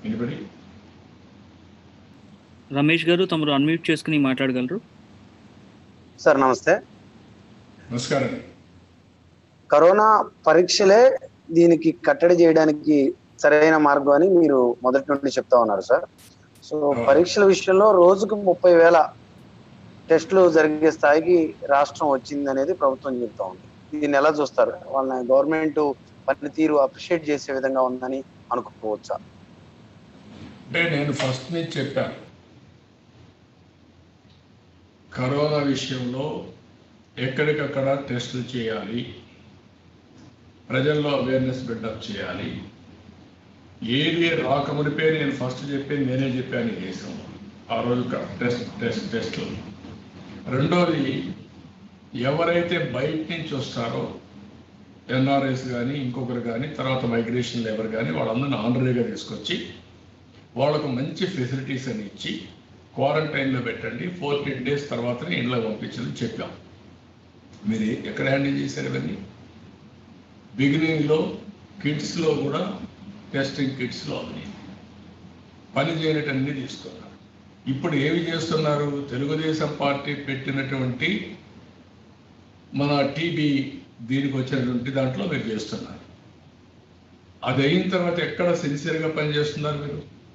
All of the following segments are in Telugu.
ఎనిబడి రమేష్ గారు తమరు అన్మ్యూట్ చేసుకుని మాట్లాడగలరు సార్ నమస్తే నమస్కారం కరోనా పరీక్షలే దీనికి కట్టడి చేయడానికి సరైన మార్గం అని మీరు మొదటి నుండి చెప్తా ఉన్నారు సార్ సో పరీక్షల విషయంలో రోజుకు ముప్పై వేల టెస్టులు జరిగే స్థాయికి రాష్ట్రం వచ్చింది అనేది ప్రభుత్వం చెప్తా ఉంది దీన్ని ఎలా చూస్తారు వాళ్ళని గవర్నమెంట్ పనితీరు అప్రిషియేట్ చేసే విధంగా ఉందని అనుకోవచ్చా అంటే నేను ఫస్ట్ నుంచి చెప్పాను కరోనా విషయంలో ఎక్కడికక్కడ టెస్టులు చేయాలి ప్రజల్లో అవేర్నెస్ బిల్డప్ చేయాలి ఏది రాకమునిపే నేను ఫస్ట్ చెప్పేది నేనే చెప్పాను ఈ దేశంలో ఆ రోజు క- టెస్ట్ టెస్ట్ టెస్టులు రెండోది ఎవరైతే బయట నుంచి వస్తారో ఎన్ఆర్ఎస్ కానీ ఇంకొకరు కానీ తర్వాత మైగ్రేషన్ లేబర్ కానీ వాళ్ళందరిని ఆనరీగా తీసుకొచ్చి వాళ్ళకు మంచి ఫెసిలిటీస్ అని ఇచ్చి క్వారంటైన్లో పెట్టండి ఫోర్టీన్ డేస్ తర్వాతనే ఇంట్లో పంపించని చెప్పాం మీరు ఎక్కడ హ్యాండిల్ చేశారు ఇవన్నీ బిగినింగ్లో కిడ్స్లో కూడా టెస్టింగ్ కిట్స్లో ఉంది పని చేయనటన్నీ తీసుకున్నారు ఇప్పుడు ఏమి చేస్తున్నారు తెలుగుదేశం పార్టీ పెట్టినటువంటి మన టీబీ దీనికి వచ్చినటువంటి దాంట్లో మీరు చేస్తున్నారు అది అయిన తర్వాత ఎక్కడ సిన్సియర్గా పనిచేస్తున్నారు మీరు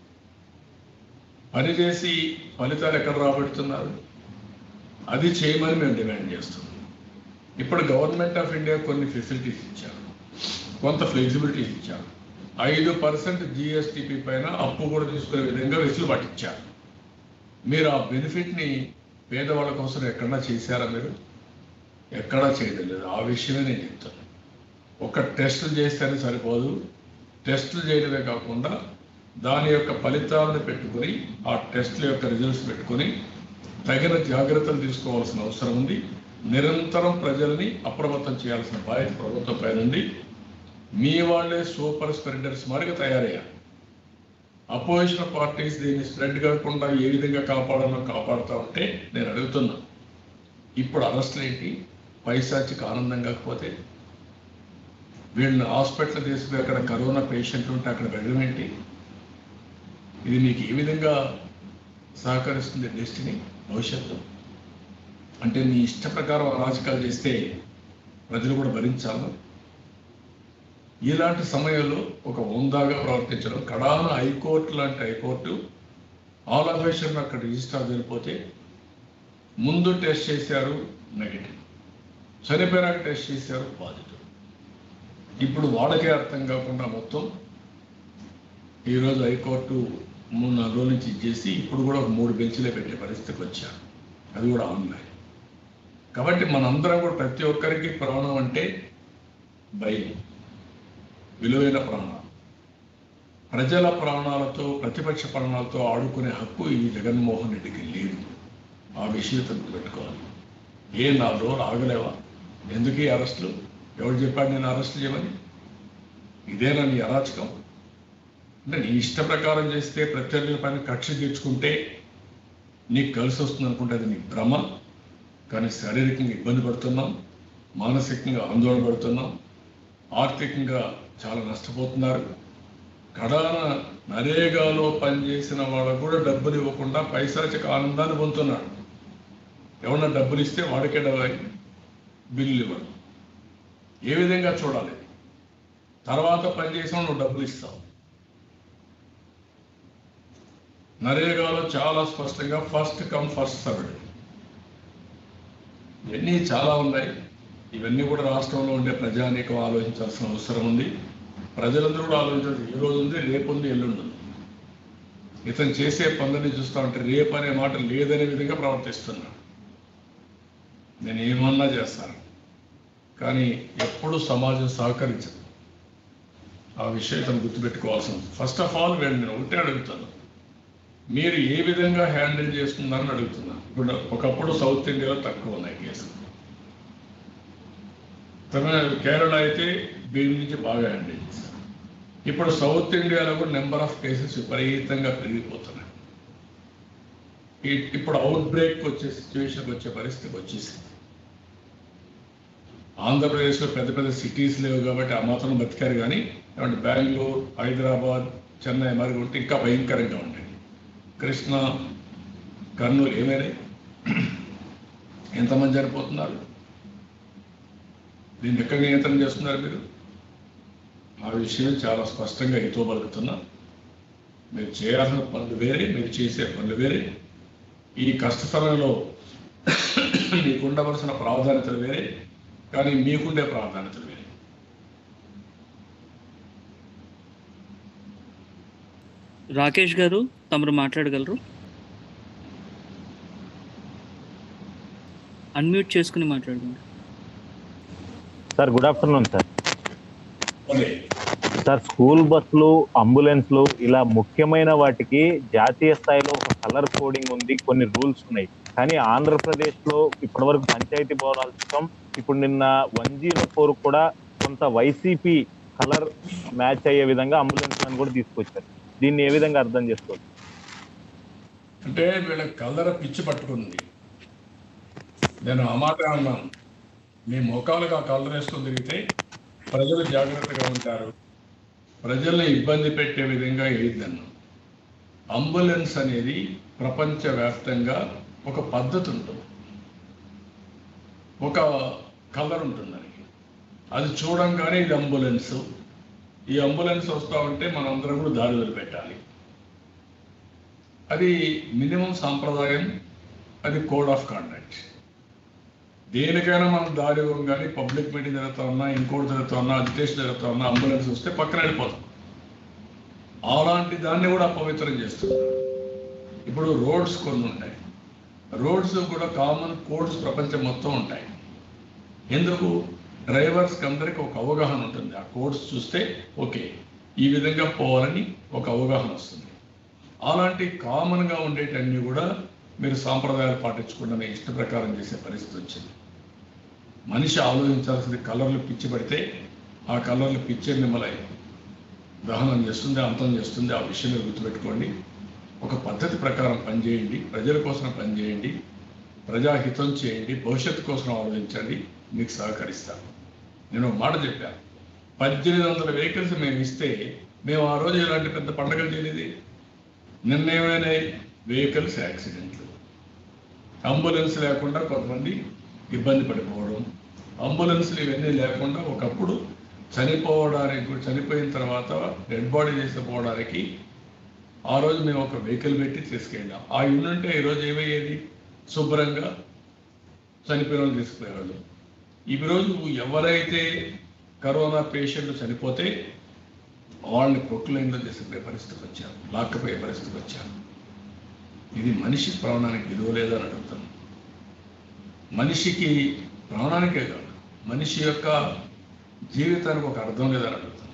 పని చేసి ఫలితాలు ఎక్కడ రాబడుతున్నారు అది చేయమని మేము డిమాండ్ చేస్తున్నాం ఇప్పుడు గవర్నమెంట్ ఆఫ్ ఇండియా కొన్ని ఫెసిలిటీస్ ఇచ్చారు కొంత ఫ్లెక్సిబిలిటీస్ ఇచ్చారు ఐదు పర్సెంట్ జిఎస్టిపి పైన అప్పు కూడా తీసుకునే విధంగా వెసులుబాటు ఇచ్చారు మీరు ఆ బెనిఫిట్ని పేదవాళ్ళ కోసం ఎక్కడన్నా చేశారా మీరు ఎక్కడా చేయలేదు ఆ విషయమే నేను చెప్తాను ఒక టెస్ట్ చేస్తేనే సరిపోదు టెస్టులు చేయడమే కాకుండా దాని యొక్క ఫలితాలను పెట్టుకొని ఆ టెస్ట్ల యొక్క రిజల్ట్స్ పెట్టుకొని తగిన జాగ్రత్తలు తీసుకోవాల్సిన అవసరం ఉంది నిరంతరం ప్రజల్ని అప్రమత్తం చేయాల్సిన బాధ్యత ప్రభుత్వం పైన ఉంది మీ వాళ్ళే సూపర్ స్ప్రెడర్స్ మారిగా తయారయ్యారు అపోజిషన్ పార్టీస్ దీన్ని స్ప్రెడ్ కాకుండా ఏ విధంగా కాపాడాలో కాపాడుతూ ఉంటే నేను అడుగుతున్నా ఇప్పుడు అరెస్టులు ఏంటి పైశాచికి ఆనందం కాకపోతే వీళ్ళని హాస్పిటల్ తీసుకుని అక్కడ కరోనా పేషెంట్ ఉంటే అక్కడ వెళ్ళడం ఏంటి ఇది మీకు ఏ విధంగా సహకరిస్తుంది డెస్టినీ భవిష్యత్తు అంటే నీ ఇష్ట ప్రకారం అరాచకాలు చేస్తే ప్రజలు కూడా భరించాలి ఇలాంటి సమయంలో ఒక హోందాగా ప్రవర్తించడం కడాన హైకోర్టు లాంటి హైకోర్టు ఆల్ అఫేషన్ అక్కడ రిజిస్టర్ జరిగిపోతే ముందు టెస్ట్ చేశారు నెగిటివ్ చనిపోయినాక టెస్ట్ చేశారు పాజిటివ్ ఇప్పుడు వాళ్ళకే అర్థం కాకుండా మొత్తం ఈరోజు హైకోర్టు మూడు నాలుగు రోజుల నుంచి ఇచ్చేసి ఇప్పుడు కూడా ఒక మూడు బెంచ్లే పెట్టే పరిస్థితికి వచ్చారు అది కూడా ఆన్లైన్ కాబట్టి మనందరం కూడా ప్రతి ఒక్కరికి ప్రాణం అంటే భయం విలువైన ప్రాణాలు ప్రజల ప్రాణాలతో ప్రతిపక్ష ప్రాణాలతో ఆడుకునే హక్కు ఈ జగన్మోహన్ రెడ్డికి లేదు ఆ విషయత పెట్టుకోవాలి ఏ నాలుగు రోజులు ఆగలేవా ఎందుకు ఈ అరెస్టులు ఎవరు చెప్పాడు నేను అరెస్ట్ చేయమని ఇదేనా నీ అరాచకం అంటే నీ ఇష్ట ప్రకారం చేస్తే ప్రత్యర్థుల పైన కక్ష తీర్చుకుంటే నీకు కలిసి వస్తుంది అనుకుంటే అది నీ భ్రమ కానీ శారీరకంగా ఇబ్బంది పడుతున్నాం మానసికంగా ఆందోళన పడుతున్నాం ఆర్థికంగా చాలా నష్టపోతున్నారు కడాన నరేగాలో పనిచేసిన వాళ్ళకు కూడా డబ్బులు ఇవ్వకుండా పైశాచిక ఆనందాన్ని పొందుతున్నాడు ఎవరన్నా డబ్బులు ఇస్తే వాడికే డబ్బు బిల్లు ఇవ్వడు ఏ విధంగా చూడాలి తర్వాత పనిచేసిన నువ్వు డబ్బులు ఇస్తావు నరేగాలో చాలా స్పష్టంగా ఫస్ట్ కమ్ ఫస్ట్ సర్వ్డ్ ఇవన్నీ చాలా ఉన్నాయి ఇవన్నీ కూడా రాష్ట్రంలో ఉండే ప్రజానీకం ఆలోచించాల్సిన అవసరం ఉంది ప్రజలందరూ కూడా ఆలోచించాల్సి ఈ రోజు ఉంది రేపు ఉంది ఎల్లుండి ఉంది ఇతను చేసే పనులని చూస్తా ఉంటే రేపు అనే మాట లేదనే విధంగా ప్రవర్తిస్తున్నాడు నేను ఏమన్నా చేస్తాను కానీ ఎప్పుడు సమాజం సహకరించదు ఆ విషయం తను గుర్తుపెట్టుకోవాల్సి ఉంది ఫస్ట్ ఆఫ్ ఆల్ వీళ్ళు నేను ఒకటే అడుగుతాను మీరు ఏ విధంగా హ్యాండిల్ చేస్తున్నారని అడుగుతున్నాను ఇప్పుడు ఒకప్పుడు సౌత్ ఇండియాలో తక్కువ ఉన్నాయి కేసులు తమిళ కేరళ అయితే దీని నుంచి బాగా హ్యాండిల్ చేశారు ఇప్పుడు సౌత్ ఇండియాలో కూడా నెంబర్ ఆఫ్ కేసెస్ విపరీతంగా పెరిగిపోతున్నాయి ఈ- ఇప్పుడు అవుట్ బ్రేక్ వచ్చే సిచ్యువేషన్కి వచ్చే పరిస్థితికి వచ్చేసింది ఆంధ్రప్రదేశ్లో పెద్ద పెద్ద సిటీస్ లేవు కాబట్టి ఆ మాత్రం బతికారు కానీ ఏమంటే బెంగళూరు హైదరాబాద్ చెన్నై మరి ఉంటే ఇంకా భయంకరంగా ఉండేది కృష్ణ కర్నూలు ఏమైనాయి ఎంతమంది చనిపోతున్నారు దీన్ని ఎక్కడ నియంత్రణ చేస్తున్నారు మీరు ఆ విషయం చాలా స్పష్టంగా హితో పలుకుతున్నా మీరు చేయాల్సిన పనులు వేరే మీరు చేసే పనులు వేరే ఈ కష్ట సమయంలో మీకు ఉండవలసిన ప్రాధాన్యతలు వేరే కానీ మీకుండే ప్రాధాన్యతలు వేరే రాకేష్ గారు తమరు మాట్లాడగలరు అన్మ్యూట్ చేసుకుని మాట్లాడగలరు సార్ గుడ్ ఆఫ్టర్నూన్ సార్ అదే సార్ స్కూల్ బస్సులు అంబులెన్స్లు ఇలా ముఖ్యమైన వాటికి జాతీయ స్థాయిలో ఒక కలర్ కోడింగ్ ఉంది కొన్ని రూల్స్ ఉన్నాయి కానీ ఆంధ్రప్రదేశ్ లో ఇప్పటివరకు పంచాయతీ భవనాల చట్టం ఇప్పుడు నిన్న వన్ జీరో ఫోర్ కూడా కొంత వైసీపీ కలర్ మ్యాచ్ అయ్యే విధంగా అంబులెన్స్ అని కూడా తీసుకొచ్చారు దీన్ని ఏ విధంగా అర్థం చేసుకోవచ్చు అంటే వీళ్ళ కలర పిచ్చి పట్టుకుంది నేను ఆ మాట అన్నాను మీ ముఖాలకు ఆ కలర్ వేసుకొని తిరిగితే ప్రజలు జాగ్రత్తగా ఉంటారు ప్రజల్ని ఇబ్బంది పెట్టే విధంగా వేయద్దన్నాను అంబులెన్స్ అనేది ప్రపంచవ్యాప్తంగా ఒక పద్ధతి ఉంటుంది ఒక కలర్ ఉంటుంది దానికి అది చూడంగానే ఇది అంబులెన్స్ ఈ అంబులెన్స్ వస్తూ ఉంటే మనందరం కూడా దారి వదిలిపెట్టాలి అది మినిమం సాంప్రదాయం అది కోడ్ ఆఫ్ కాండక్ట్ దేనికైనా మనం దారి ఇవ్వం కానీ పబ్లిక్ మీటింగ్ జరుగుతా ఉన్నా ఇంకోటి జరుగుతా ఉన్నా అజిటేషన్ జరుగుతా ఉన్నా అంబులెన్స్ వస్తే పక్కన వెళ్ళిపోతాం అలాంటి దాన్ని కూడా అపవిత్రం చేస్తున్నారు ఇప్పుడు రోడ్స్ కొన్ని ఉంటాయి రోడ్స్ కూడా కామన్ కోడ్స్ ప్రపంచం మొత్తం ఉంటాయి ఎందుకు డ్రైవర్స్కి అందరికీ ఒక అవగాహన ఉంటుంది ఆ కోడ్స్ చూస్తే ఓకే ఈ విధంగా పోవాలని ఒక అవగాహన వస్తుంది అలాంటి కామన్గా ఉండేటన్నీ కూడా మీరు సాంప్రదాయాలు పాటించకుండా మీ ఇష్ట ప్రకారం చేసే పరిస్థితి వచ్చింది మనిషి ఆలోచించాల్సింది కలర్లు పిచ్చి పడితే ఆ కలర్లు పిచ్చే మిమ్మల్ని దహనం చేస్తుంది అంతం చేస్తుంది ఆ విషయం మీరు గుర్తుపెట్టుకోండి ఒక పద్ధతి ప్రకారం పనిచేయండి ప్రజల కోసం పనిచేయండి ప్రజాహితం చేయండి భవిష్యత్తు కోసం ఆలోచించండి మీకు సహకరిస్తాను నేను ఒక మాట చెప్పాను పద్దెనిమిది వందల వెహికల్స్ మేము ఇస్తే మేము ఆ రోజు ఇలాంటి పెద్ద పండగలు చేయలేదు నిన్న ఏమైనాయి వెహికల్స్ యాక్సిడెంట్లు అంబులెన్స్ లేకుండా కొంతమంది ఇబ్బంది పడిపోవడం అంబులెన్స్లు ఇవన్నీ లేకుండా ఒకప్పుడు చనిపోవడానికి కూడా చనిపోయిన తర్వాత డెడ్ బాడీ తీసుకుపోవడానికి ఆ రోజు మేము ఒక వెహికల్ పెట్టి తీసుకెళ్ళాం ఆ యూనిట్ ఈరోజు ఏమయ్యేది శుభ్రంగా చనిపోయిన వాళ్ళు తీసుకుపోయేవాళ్ళు ఈ రోజు ఎవరైతే కరోనా పేషెంట్లు చనిపోతే వాళ్ళని ప్రొక్లైన్లో తీసుకుపోయే పరిస్థితికి వచ్చారు లాక్కపోయే పరిస్థితికి వచ్చారు ఇది మనిషి ప్రాణానికి విలువ లేదని అడుగుతాను మనిషికి ప్రాణానికే కాదు మనిషి యొక్క జీవితానికి ఒక అర్థం లేదని అడుగుతాను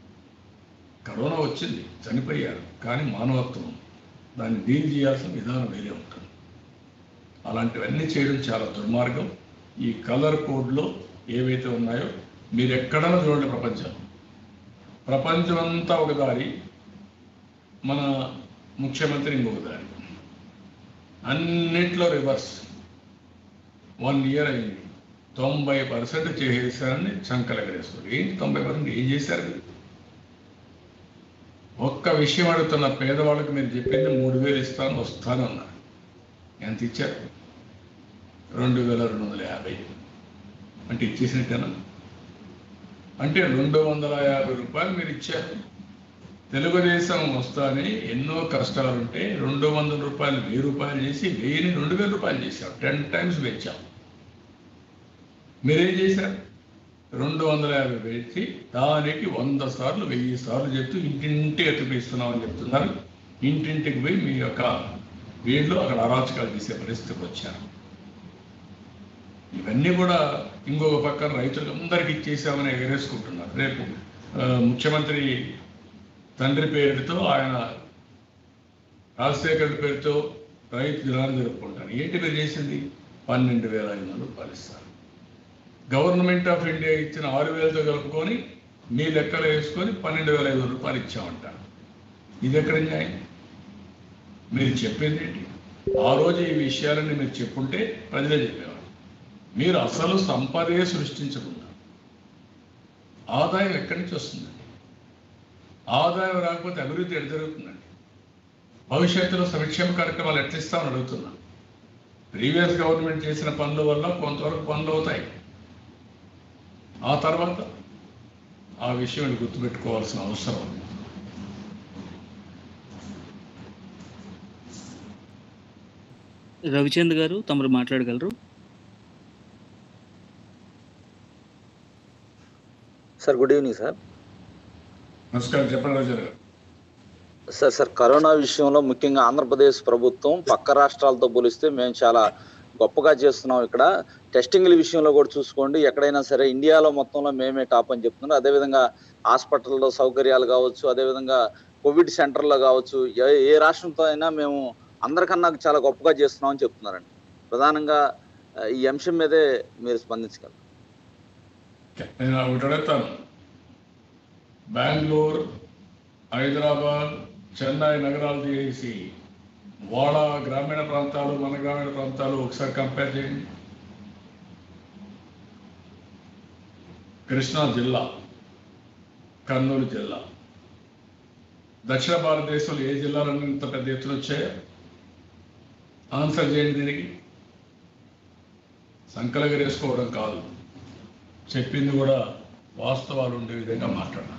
కరోనా వచ్చింది చనిపోయారు కానీ మానవత్వం దాన్ని డీల్ చేయాల్సిన విధానం వేరే ఉంటుంది అలాంటివన్నీ చేయడం చాలా దుర్మార్గం ఈ కలర్ కోడ్లో ఏవైతే ఉన్నాయో మీరు ఎక్కడన్నా చూడండి ప్రపంచం ప్రపంచం అంతా ఒక దారి మన ముఖ్యమంత్రి ఇంకొక దారి అన్నిట్లో రివర్స్ వన్ ఇయర్ అయింది తొంభై పర్సెంట్ చేసేసారని చంకలెగరేస్తారు ఏంటి తొంభై పర్సెంట్ ఏం చేశారు మీరు? ఒక్క విషయం అడుగుతున్న పేదవాళ్ళకి మీరు చెప్పింది మూడు వేలు ఇస్తాను వస్తానన్నారు ఎంత ఇచ్చారు రెండు వేల రెండు వందల యాభై అంటే ఇచ్చేసినట్టేనా అంటే రెండు వందల యాభై రూపాయలు మీరు ఇచ్చారు తెలుగుదేశం వస్తానే ఎన్నో కష్టాలు ఉంటే రెండు వందల రూపాయలు వెయ్యి రూపాయలు చేసి వెయ్యిని రెండు వేల రూపాయలు చేశాం టెన్ టైమ్స్ పెంచాం మీరేం చేశారు రెండు వందల యాభై పెంచి దానికి వంద సార్లు వెయ్యి సార్లు చెప్తూ ఇంటింటి ఎత్తుపిస్తున్నామని చెప్తున్నారు ఇంటింటికి పోయి మీ యొక్క వీళ్ళు అక్కడ అరాచకాలు చేసే పరిస్థితికి వచ్చారు ఇవన్నీ కూడా ఇంకొక పక్కన రైతులకు అందరికీ ఇచ్చేసామని ఎగరేసుకుంటున్నారు రేపు ఆ, ముఖ్యమంత్రి తండ్రి పేరుతో ఆయన రాజశేఖర్ పేరుతో రైతు దినాలు జరుపుకుంటారు ఏంటి మీరు చేసింది పన్నెండు వేల ఐదు వందలు రూపాయలు ఇస్తారు గవర్నమెంట్ ఆఫ్ ఇండియా ఇచ్చిన ఆరు వేలతో కలుపుకొని మీ లెక్కలు వేసుకొని పన్నెండు వేల ఐదు వందల రూపాయలు ఇచ్చామంటారు ఇది ఎక్కడ న్యాయం మీరు చెప్పింది ఏంటి ఆ రోజు ఈ విషయాలన్నీ మీరు చెప్పుంటే ప్రజలే చెప్పేవారు మీరు అసలు సంపదే సృష్టించకుండా ఆదాయం ఎక్కడి నుంచి వస్తుందండి ఆదాయం రాకపోతే అభివృద్ధి ఎటు జరుగుతుందండి భవిష్యత్తులో సంక్షేమ కార్యక్రమాలు ఎట్లా ఇస్తామని అడుగుతున్నా ప్రీవియస్ గవర్నమెంట్ చేసిన పనుల వల్ల కొంతవరకు పనులు అవుతాయి ఆ తర్వాత ఆ విషయం గుర్తుపెట్టుకోవాల్సిన అవసరం ఉంది రవిచంద్ గారు తమరు మాట్లాడగలరు సార్ గుడ్ ఈవినింగ్ సార్ నమస్కారం చెప్పండి రాజు గారు సార్ సార్ కరోనా విషయంలో ముఖ్యంగా ఆంధ్రప్రదేశ్ ప్రభుత్వం పక్క రాష్ట్రాలతో పోలిస్తే మేము చాలా గొప్పగా చేస్తున్నాం ఇక్కడ టెస్టింగ్ల విషయంలో కూడా చూసుకోండి ఎక్కడైనా సరే ఇండియాలో మొత్తంలో మేమే టాప్ అని చెప్తున్నారు అదేవిధంగా హాస్పిటల్లో సౌకర్యాలు కావచ్చు అదేవిధంగా కోవిడ్ సెంటర్లో కావచ్చు ఏ ఏ రాష్ట్రంతో అయినా మేము అందరికన్నా చాలా గొప్పగా చేస్తున్నాం అని చెప్తున్నారండి ప్రధానంగా ఆ, ఈ అంశం మీదే మీరు స్పందించగలరు నేను ఒకటి అడుగుతాను బెంగళూరు హైదరాబాద్ చెన్నై నగరాలు చేసి వాళ్ళ గ్రామీణ ప్రాంతాలు మన గ్రామీణ ప్రాంతాలు ఒకసారి కంపేర్ చేయండి కృష్ణా జిల్లా కర్నూలు జిల్లా దక్షిణ భారతదేశంలో ఏ జిల్లాలన్నీ ఇంత పెద్ద ఎత్తున వచ్చాయో ఆన్సర్ చేయండి దీనికి సంకలగరేసుకోవడం కాదు చెప్పింది కూడా వాస్తవాలు ఉండే విధంగా మాట్లాడాలి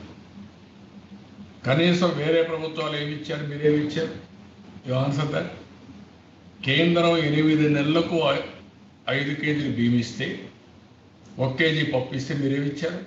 కనీసం వేరే ప్రభుత్వాలు ఏమి ఇచ్చారు మీరేమి ఇచ్చారు యు ఆన్సర్ దట్ కేంద్రం ఎనిమిది నెలలకు ఐ- ఐదు కేజీలు బియ్యం ఇస్తే ఒక కేజీ పప్పు ఇస్తే మీరేమి ఇచ్చారు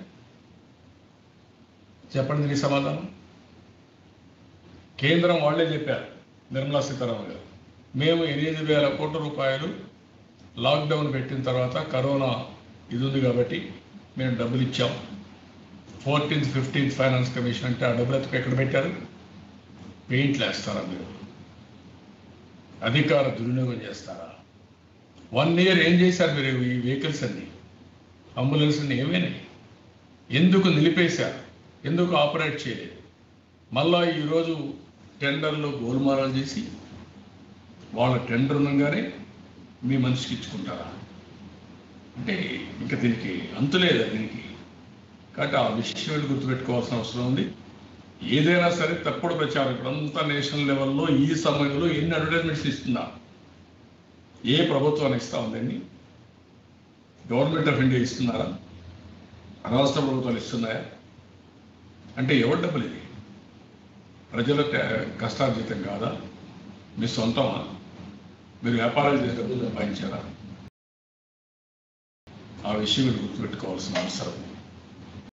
చెప్పండి దీనికి సమాధానం కేంద్రం వాళ్ళే చెప్పారు నిర్మలా సీతారామన్ గారు మేము ఎనిమిది వేల కోట్ల రూపాయలు లాక్డౌన్ పెట్టిన తర్వాత కరోనా ఇది ఉంది కాబట్టి మేము డబ్బులు ఇచ్చాం ఫోర్టీన్త్ ఫిఫ్టీన్త్ ఫైనాన్స్ కమిషన్ అంటే ఆ డబ్బులు ఎత్తుకు ఎక్కడ పెట్టారు పెయింట్లు వేస్తారా మీరు అధికార దుర్వినియోగం చేస్తారా వన్ ఇయర్ ఏం చేశారు మీరు ఈ వెహికల్స్ అన్ని అంబులెన్స్ అన్ని ఏమైనాయి ఎందుకు నిలిపేశారు ఎందుకు ఆపరేట్ చేయలేదు మళ్ళా ఈరోజు టెండర్లు గోల్మారాలు చేసి వాళ్ళ టెండర్ ఉండగానే మీ మనిషికి ఇచ్చుకుంటారా అంటే ఇంకా దీనికి అంతులేదు దీనికి కాబట్టి ఆ విషయం గుర్తుపెట్టుకోవాల్సిన అవసరం ఉంది ఏదైనా సరే తప్పుడు ప్రచారం ఇప్పుడంతా నేషనల్ లెవెల్లో ఈ సమయంలో ఎన్ని అడ్వర్టైజ్మెంట్స్ ఇస్తున్నారు ఏ ప్రభుత్వాన్ని ఇస్తా ఉందండి గవర్నమెంట్ ఆఫ్ ఇండియా ఇస్తున్నారా రాష్ట్ర ప్రభుత్వాలు ఇస్తున్నాయా అంటే ఎవరి డబ్బులు ఇది ప్రజల ట- కష్టార్జితం కాదా మీ సొంతమా మీరు వ్యాపారాలు చేసే డబ్బులు సంపాదించారా ఆ విషయం మీరు గుర్తుపెట్టుకోవాల్సిన అవసరం ఉంది